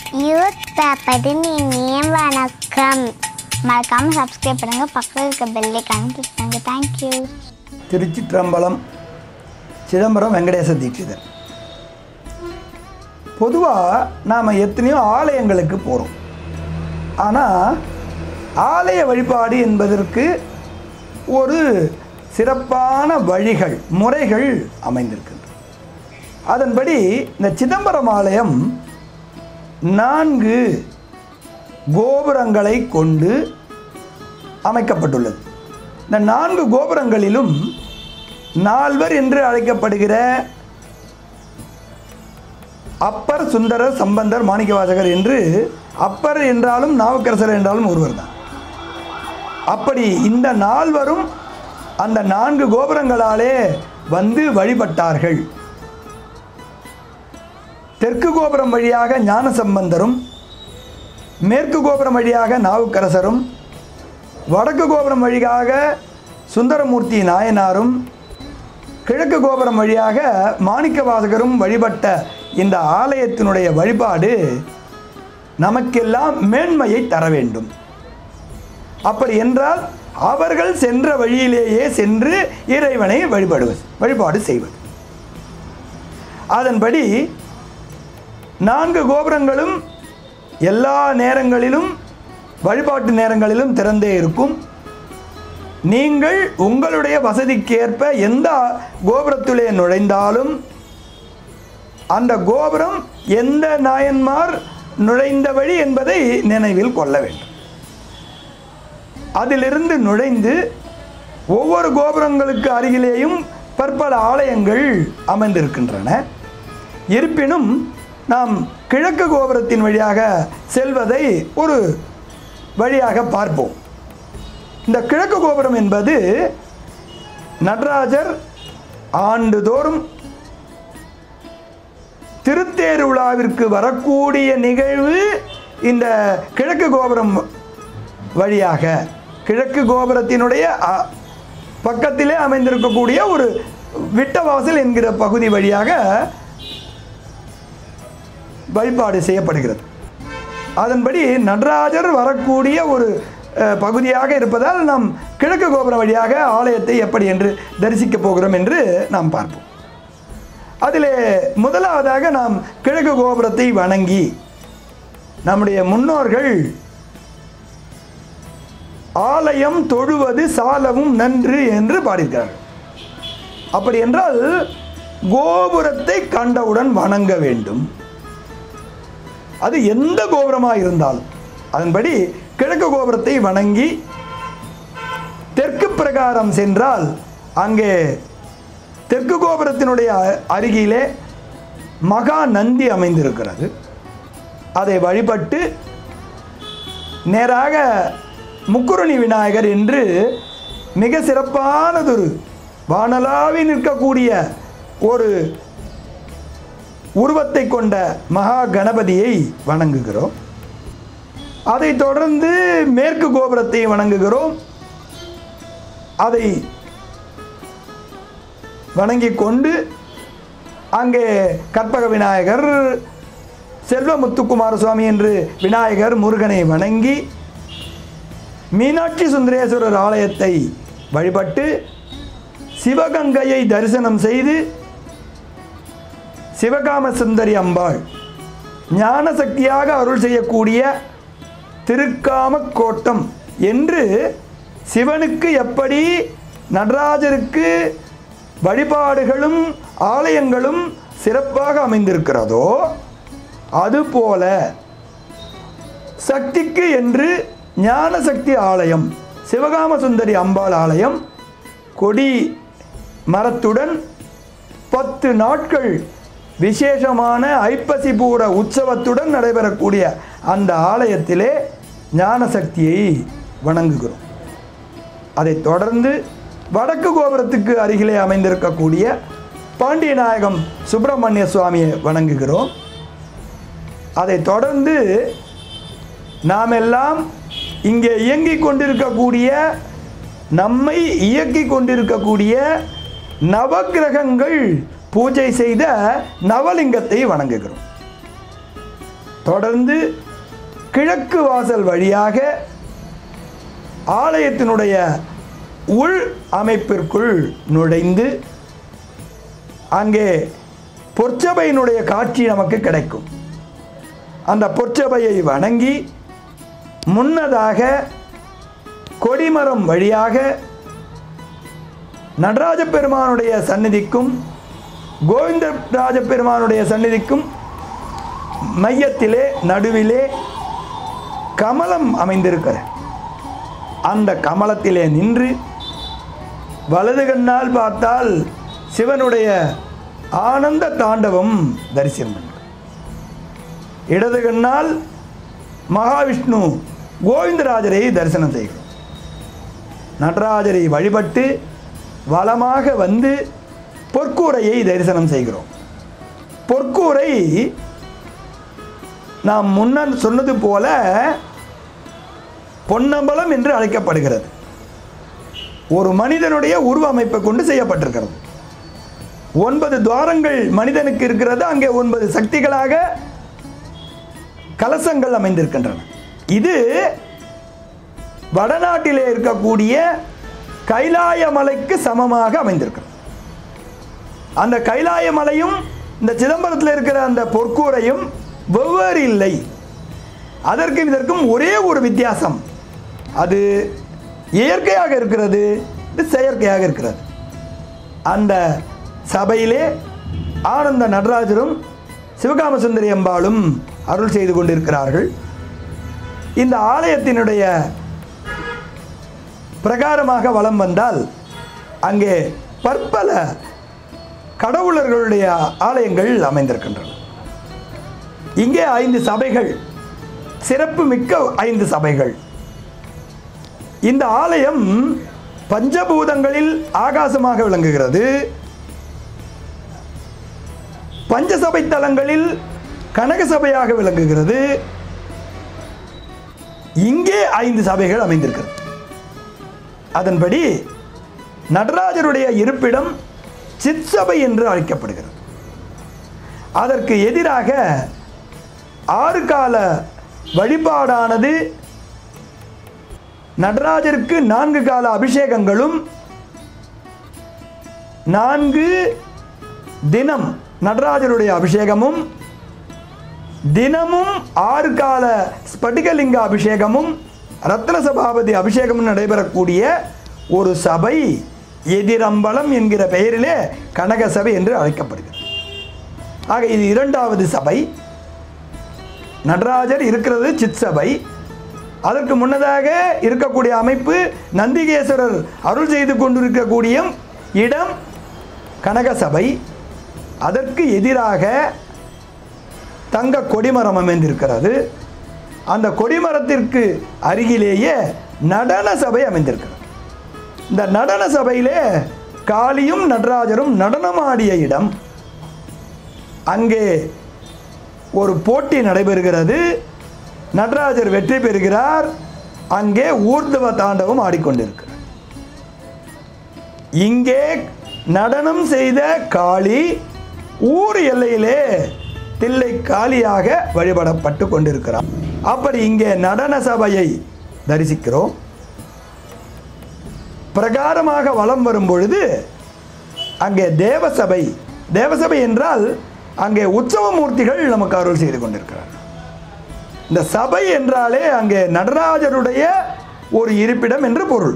youth பேப்பரின் இனிய வணக்கம் மறக்காமல் சப்ஸ்கிரைப் பண்ணுங்கள் பக்கத்தில் இருக்க பெல்லைக்கான ப்ரெஸ் பண்ணுங்கள் தேங்க்யூ திருச்சிற்றம்பலம் சிதம்பரம் வெங்கடேச தீட்சிதர் பொதுவாக நாம் எத்தனையோ ஆலயங்களுக்கு போகிறோம் ஆனால் ஆலய வழிபாடு என்பதற்கு ஒரு சிறப்பான வழிகள் முறைகள் அமைந்திருக்கின்றன அதன்படி இந்த சிதம்பரம் ஆலயம் நான்கு கோபுரங்களை கொண்டு அமைக்கப்பட்டுள்ளது இந்த நான்கு கோபுரங்களிலும் நால்வர் என்று அழைக்கப்படுகிற அப்பர் சுந்தரர் சம்பந்தர் மாணிக்கவாசகர் என்று அப்பர் என்றாலும் நாவுக்கரசர் என்றாலும் ஒருவர் தான் அப்படி இந்த நால்வரும் அந்த நான்கு கோபுரங்களாலே வந்து வழிபட்டார்கள் தெற்கு கோபுரம் வழியாக ஞான சம்பந்தரும் மேற்கு கோபுரம் வழியாக நாவுக்கரசரும் வடக்கு கோபுரம் வழியாக சுந்தரமூர்த்தி நாயனாரும் கிழக்கு கோபுரம் வழியாக மாணிக்கவாசகரும் வழிபட்ட இந்த ஆலயத்தினுடைய வழிபாடு நமக்கெல்லாம் மேன்மையை தர வேண்டும் அப்படி என்றால் அவர்கள் சென்ற வழியிலேயே சென்று இறைவனை வழிபடுவது வழிபாடு செய்வது அதன்படி நான்கு கோபுரங்களும் எல்லா நேரங்களிலும் வழிபாட்டு நேரங்களிலும் திறந்தே இருக்கும் நீங்கள் உங்களுடைய வசதிக்கேற்ப எந்த கோபுரத்திலே நுழைந்தாலும் அந்த கோபுரம் எந்த நாயன்மார் நுழைந்த வழி என்பதை நினைவில் கொள்ள வேண்டும் அதிலிருந்து நுழைந்து ஒவ்வொரு கோபுரங்களுக்கு அருகிலேயும் பற்பல ஆலயங்கள் அமைந்திருக்கின்றன இருப்பினும் நாம் கிழக்கு கோபுரத்தின் வழியாக செல்வதை ஒரு வழியாக பார்ப்போம் இந்த கிழக்கு கோபுரம் என்பது நடராஜர் ஆண்டுதோறும் திருத்தேர் விழாவிற்கு வரக்கூடிய நிகழ்வு இந்த கிழக்கு கோபுரம் வழியாக கிழக்கு கோபுரத்தினுடைய அ- பக்கத்திலே அமைந்திருக்கக்கூடிய ஒரு விட்டவாசல் என்கிற பகுதி வழியாக வழிபாடு செய்யப்படுகிறது அதன்படி நடராஜர் வரக்கூடிய ஒரு அஹ், பகுதியாக இருப்பதால் நாம் கிழக்கு கோபுரம் வழியாக ஆலயத்தை எப்படி என்று தரிசிக்கப் போகிறோம் என்று நாம் பார்ப்போம் அதிலே முதலாவதாக நாம் கிழக்கு கோபுரத்தை வணங்கி நம்முடைய முன்னோர்கள் ஆலயம் தொழுவது சாலவும் நன்று என்று பாடியிருக்கிறார்கள் அப்படி என்றால் கோபுரத்தை கண்டவுடன் வணங்க வேண்டும் அது எந்த கோபுரமாக இருந்தாலும் அதன்படி கிழக்கு கோபுரத்தை வணங்கி தெற்கு பிரகாரம் சென்றால் அங்கே தெற்கு கோபுரத்தினுடைய அ- அருகிலே மகா நந்தி அமைந்திருக்கிறது அதை வழிபட்டு நேராக முக்குருணி விநாயகர் என்று மிக சிறப்பானதொரு வானலாவி நிற்கக்கூடிய ஒரு உருவத்தை கொண்ட மகா கணபதியை வணங்குகிறோம் அதைத் தொடர்ந்து மேற்கு கோபுரத்தை வணங்குகிறோம் அதை வணங்கிக் கொண்டு அங்கே கற்பக விநாயகர் செல்வ முத்துக்குமார சுவாமி என்று விநாயகர் முருகனை வணங்கி மீனாட்சி சுந்தரேஸ்வரர் ஆலயத்தை வழிபட்டு சிவகங்கையை தரிசனம் செய்து சிவகாம சுந்தரி அம்பாள் ஞான சக்தியாக அருள் செய்யக்கூடிய திருக்காம கோட்டம் என்று சிவனுக்கு எப்படி நடராஜருக்கு வழிபாடுகளும் ஆலயங்களும் சிறப்பாக அமைந்திருக்கிறதோ அதுபோல சக்திக்கு என்று ஞான சக்தி ஆலயம் சிவகாம சுந்தரி அம்பாள் ஆலயம் கொடி மரத்துடன் பத்து நாட்கள் விசேஷமான ஐப்பசி பூர உற்சவத்துடன் நடைபெறக்கூடிய அந்த ஆலயத்திலே ஞான சக்தியை வணங்குகிறோம் அதைத் தொடர்ந்து வடக்கு கோபுரத்துக்கு அருகிலே அமைந்திருக்கக்கூடிய பாண்டியநாயகம் சுப்பிரமணிய சுவாமியை வணங்குகிறோம் அதைத் தொடர்ந்து நாம் எல்லாம் இங்கே இயங்கிக் கொண்டிருக்கக்கூடிய நம்மை இயக்கிக் கொண்டிருக்கக்கூடிய நவக்கிரகங்கள் பூஜை செய்த நவலிங்கத்தை வணங்குகிறோம் தொடர்ந்து கிழக்கு வாசல் வழியாக ஆலயத்தினுடைய உள் அமைப்பிற்குள் நுழைந்து அங்கே பொற்சபையினுடைய காட்சி நமக்கு கிடைக்கும் அந்த பொற்சபையை வணங்கி முன்னதாக கொடிமரம் வழியாக நடராஜ பெருமானுடைய சந்நிதிக்கும் கோவிந்தராஜ பெருமானுடைய சந்நிதிக்கும் மையத்திலே நடுவிலே கமலம் அமைந்திருக்கிற அந்த கமலத்திலே நின்று வலது கண்ணால் பார்த்தால் சிவனுடைய ஆனந்த தாண்டவம் தரிசனம் பண்ணும் இடது கண்ணால் மகாவிஷ்ணு கோவிந்தராஜரை தரிசனம் செய்கிறோம் நடராஜரை வழிபட்டு வளமாக வந்து பொற்கூரையை தரிசனம் செய்கிறோம் பொற்கூரை நாம் முன்னர் சொன்னது போல பொன்னம்பலம் என்று அழைக்கப்படுகிறது ஒரு மனிதனுடைய உருவ அமைப்பை கொண்டு செய்யப்பட்டிருக்கிறது ஒன்பது துவாரங்கள் மனிதனுக்கு இருக்கிறது அங்கே ஒன்பது சக்திகளாக கலசங்கள் அமைந்திருக்கின்றன இது வடநாட்டிலே இருக்கக்கூடிய கைலாய மலைக்கு சமமாக அமைந்திருக்கிறது அந்த கைலாய மலையும் இந்த சிதம்பரத்தில் இருக்கிற அந்த பொற்கூரையும் வெவ்வேறு இல்லை அதற்கும் இதற்கும் ஒரே ஒரு வித்தியாசம் அது இயற்கையாக இருக்கிறது இது செயற்கையாக இருக்கிறது அந்த சபையிலே ஆனந்த நடராஜரும் சிவகாமசுந்தரி அம்பாளும் அருள் செய்து கொண்டிருக்கிறார்கள் இந்த ஆலயத்தினுடைய பிரகாரமாக வலம் வந்தால் அங்கே பற்பல கடவுளர்களுடைய ஆலயங்கள் அமைந்திருக்கின்றன இங்கே ஐந்து சபைகள் சிறப்பு மிக்க ஐந்து சபைகள் இந்த ஆலயம் பஞ்சபூதங்களில் ஆகாசமாக விளங்குகிறது பஞ்சசபை தலங்களில் கனக சபையாக விளங்குகிறது இங்கே ஐந்து சபைகள் அமைந்திருக்கிறது அதன்படி நடராஜருடைய இருப்பிடம் சிற்சபை என்று அழைக்கப்படுகிறது அதற்கு எதிராக ஆறு கால வழிபாடானது நடராஜருக்கு நான்கு கால அபிஷேகங்களும் நான்கு தினம் நடராஜருடைய அபிஷேகமும் தினமும் ஆறு கால ஸ்படிகலிங்க அபிஷேகமும் ரத்ன சபாபதி அபிஷேகமும் நடைபெறக்கூடிய ஒரு சபை எதிரம்பலம் என்கிற பெயரிலே கனக சபை என்று அழைக்கப்படுகிறது ஆக இது இரண்டாவது சபை நடராஜர் இருக்கிறது சித் சபை அதற்கு முன்னதாக இருக்கக்கூடிய அமைப்பு நந்திகேஸ்வரர் அருள் செய்து கொண்டிருக்கக்கூடிய இடம் கனக சபை அதற்கு எதிராக தங்க கொடிமரம் அமைந்திருக்கிறது அந்த கொடிமரத்திற்கு அருகிலேயே நடன சபை அமைந்திருக்கிறது இந்த நடன சபையிலே காளியும் நடராஜரும் நடனமாடிய இடம் அங்கே ஒரு போட்டி நடைபெறுகிறது நடராஜர் வெற்றி பெறுகிறார் அங்கே ஊர்துவ தாண்டவம் ஆடிக்கொண்டிருக்கிறார் இங்கே நடனம் செய்த காளி ஊர் எல்லையிலே தில்லை காளியாக வழிபடப்பட்டு கொண்டிருக்கிறார் அப்படி இங்கே நடன சபையை தரிசிக்கிறோம் பிரகாரமாக வலம் வரும் பொழுது அங்கே தேவசபை தேவசபை என்றால் அங்கே உற்சவ மூர்த்திகள் நமக்கு அருள் செய்து கொண்டிருக்கிறார் இந்த சபை என்றாலே அங்கே நடராஜருடைய ஒரு இருப்பிடம் என்று பொருள்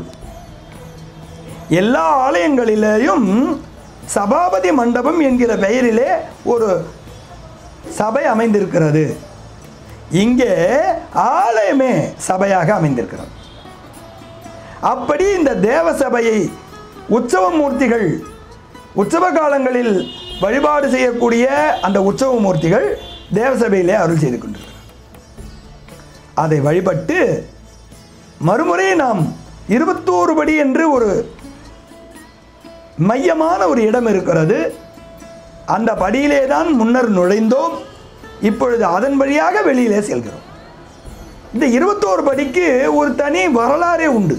எல்லா ஆலயங்களிலேயும் சபாபதி மண்டபம் என்கிற பெயரிலே ஒரு சபை அமைந்திருக்கிறது இங்கே ஆலயமே சபையாக அமைந்திருக்கிறது அப்படி இந்த தேவ சபையை உற்சவ மூர்த்திகள் உற்சவ காலங்களில் வழிபாடு செய்யக்கூடிய அந்த உற்சவ மூர்த்திகள் தேவசபையிலே அருள் செய்து கொண்டிருக்கிறார் அதை வழிபட்டு மறுமுறை நாம் இருபத்தோரு படி என்று ஒரு மையமான ஒரு இடம் இருக்கிறது அந்த படியிலே தான் முன்னர் நுழைந்தோம் இப்பொழுது அதன் வழியாக வெளியிலே செல்கிறோம் இந்த இருபத்தோரு படிக்கு ஒரு தனி வரலாறே உண்டு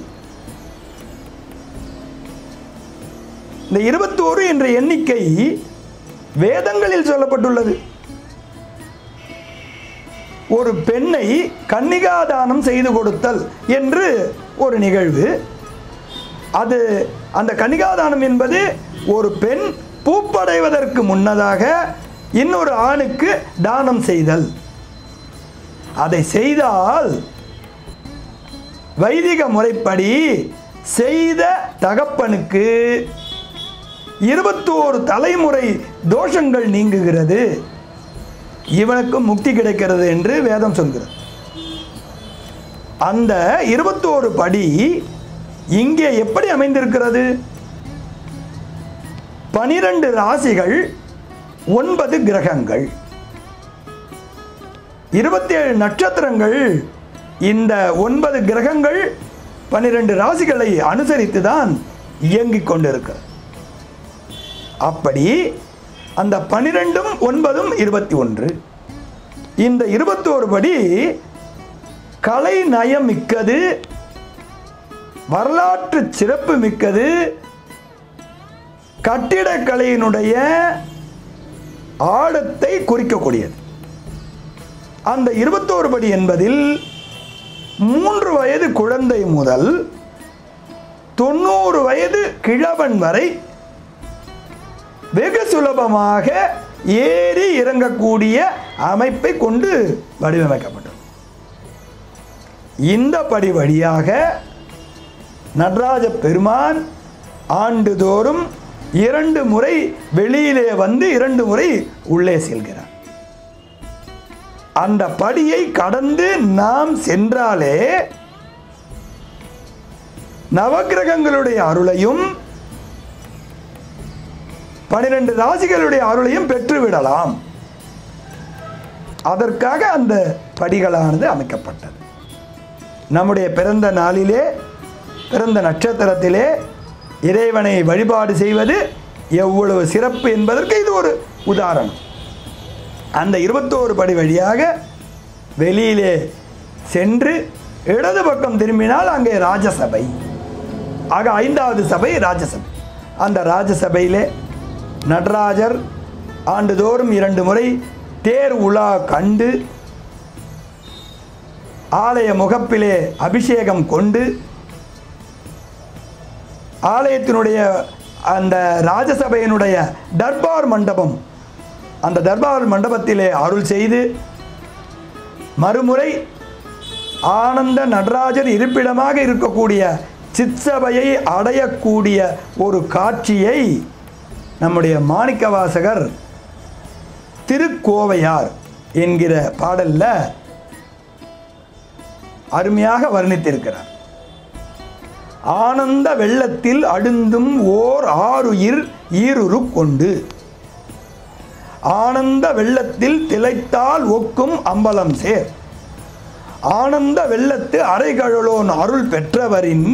இந்த இருபத்தோரு என்ற எண்ணிக்கை வேதங்களில் சொல்லப்பட்டுள்ளது ஒரு பெண்ணை கன்னிகாதானம் செய்து கொடுத்தல் என்று ஒரு நிகழ்வு அது அந்த கன்னிகாதானம் என்பது ஒரு பெண் பூப்படைவதற்கு முன்னதாக இன்னொரு ஆணுக்கு தானம் செய்தல் அதை செய்தால் வைதிக முறைப்படி செய்த தகப்பனுக்கு இருபத்தோரு தலைமுறை தோஷங்கள் நீங்குகிறது இவனுக்கு முக்தி கிடைக்கிறது என்று வேதம் சொல்கிறது அந்த இருபத்தோரு படி இங்கே எப்படி அமைந்திருக்கிறது பனிரெண்டு ராசிகள் ஒன்பது கிரகங்கள் இருபத்தேழு நட்சத்திரங்கள் இந்த ஒன்பது கிரகங்கள் பனிரெண்டு ராசிகளை அனுசரித்து தான் இயங்கிக் கொண்டிருக்கிறது அப்படி அந்த பனிரெண்டும் ஒன்பதும் இருபத்தி ஒன்று இந்த இருபத்தோரு படி கலை நயம் மிக்கது வரலாற்று சிறப்பு மிக்கது கட்டிடக்கலையினுடைய ஆழத்தை குறிக்கக்கூடியது அந்த இருபத்தோரு படி என்பதில் மூன்று வயது குழந்தை முதல் தொண்ணூறு வயது கிழவன் வரை வெகு சுலபமாக ஏறி இறங்கக்கூடிய அமைப்பை கொண்டு வடிவமைக்கப்பட்டது இந்த படி வழியாக நடராஜ பெருமான் ஆண்டுதோறும் இரண்டு முறை வெளியிலே வந்து இரண்டு முறை உள்ளே செல்கிறார் அந்த படியை கடந்து நாம் சென்றாலே நவக்கிரகங்களுடைய அருளையும் பனிரெண்டு ராசிகளுடைய அருளையும் பெற்றுவிடலாம் அதற்காக அந்த படிகளானது அமைக்கப்பட்டது நம்முடைய பிறந்த நாளிலே பிறந்த நட்சத்திரத்திலே இறைவனை வழிபாடு செய்வது எவ்வளவு சிறப்பு என்பதற்கு இது ஒரு உதாரணம் அந்த இருபத்தோரு படி வழியாக வெளியிலே சென்று இடது பக்கம் திரும்பினால் அங்கே ராஜசபை ஆக ஐந்தாவது சபை ராஜசபை அந்த ராஜசபையிலே நடராஜர் ஆண்டுதோறும் இரண்டு முறை தேர் உலா கண்டு ஆலய முகப்பிலே அபிஷேகம் கொண்டு ஆலயத்தினுடைய அந்த ராஜசபையினுடைய தர்பார் மண்டபம் அந்த தர்பார் மண்டபத்திலே அருள் செய்து மறுமுறை ஆனந்த நடராஜர் இருப்பிடமாக இருக்கக்கூடிய சிற்சபையை அடையக்கூடிய ஒரு காட்சியை நம்முடைய மாணிக்க வாசகர் திருக்கோவையார் என்கிற பாடல்ல அருமையாக வர்ணித்திருக்கிறார் ஆனந்த வெள்ளத்தில் அழுந்தும் ஓர் ஆறுயிர் ஈருரு கொண்டு ஆனந்த வெள்ளத்தில் திளைத்தால் ஒக்கும் அம்பலம் சேர் ஆனந்த வெள்ளத்து அரைகழலோன் அருள் பெற்றவரின்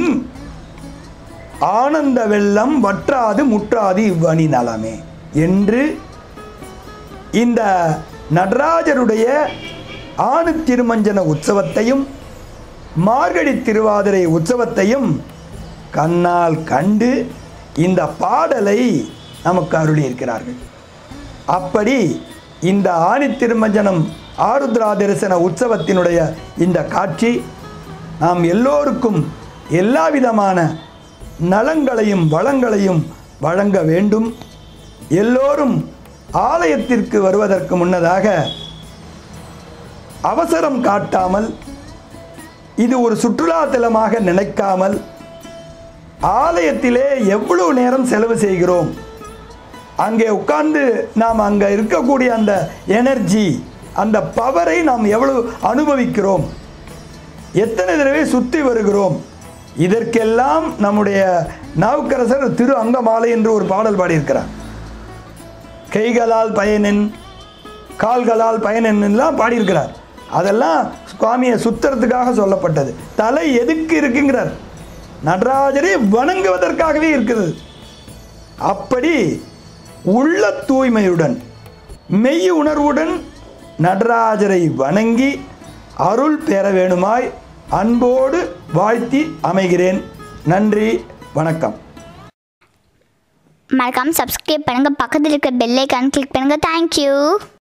ஆனந்த வெள்ளம் வற்றாது முற்றாது இவ்வணி நலமே என்று இந்த நடராஜருடைய ஆணு திருமஞ்சன உற்சவத்தையும் மார்கழி திருவாதிரை உற்சவத்தையும் கண்ணால் கண்டு இந்த பாடலை நமக்கு அருளியிருக்கிறார்கள் அப்படி இந்த ஆணி திருமஞ்சனம் ஆருத்ரா தரிசன உற்சவத்தினுடைய இந்த காட்சி நாம் எல்லோருக்கும் எல்லா விதமான நலங்களையும் வளங்களையும் வழங்க வேண்டும் எல்லோரும் ஆலயத்திற்கு வருவதற்கு முன்னதாக அவசரம் காட்டாமல் இது ஒரு சுற்றுலா தலமாக நினைக்காமல் ஆலயத்திலே எவ்வளவு நேரம் செலவு செய்கிறோம் அங்கே உட்கார்ந்து நாம் அங்கே இருக்கக்கூடிய அந்த எனர்ஜி அந்த பவரை நாம் எவ்வளவு அனுபவிக்கிறோம் எத்தனை தடவை சுற்றி வருகிறோம் இதற்கெல்லாம் நம்முடைய நாவுக்கரசர் திரு அங்கமாலை என்று ஒரு பாடல் பாடியிருக்கிறார் கைகளால் பயனின் கால்களால் பயனெல்லாம் பாடியிருக்கிறார் அதெல்லாம் சுவாமியை சுத்துறதுக்காக சொல்லப்பட்டது தலை எதுக்கு இருக்குங்கிறார் நடராஜரை வணங்குவதற்காகவே இருக்குது அப்படி உள்ள தூய்மையுடன் மெய் உணர்வுடன் நடராஜரை வணங்கி அருள் பெற வேணுமாய் அன்போடு வாழ்த்தி அமைகிறேன் நன்றி வணக்கம் மறக்காமல் சப்ஸ்கிரைப் பண்ணுங்கள் பக்கத்தில் இருக்க பெல் ஐக்கான் கிளிக் பண்ணுங்கள் தேங்க்யூ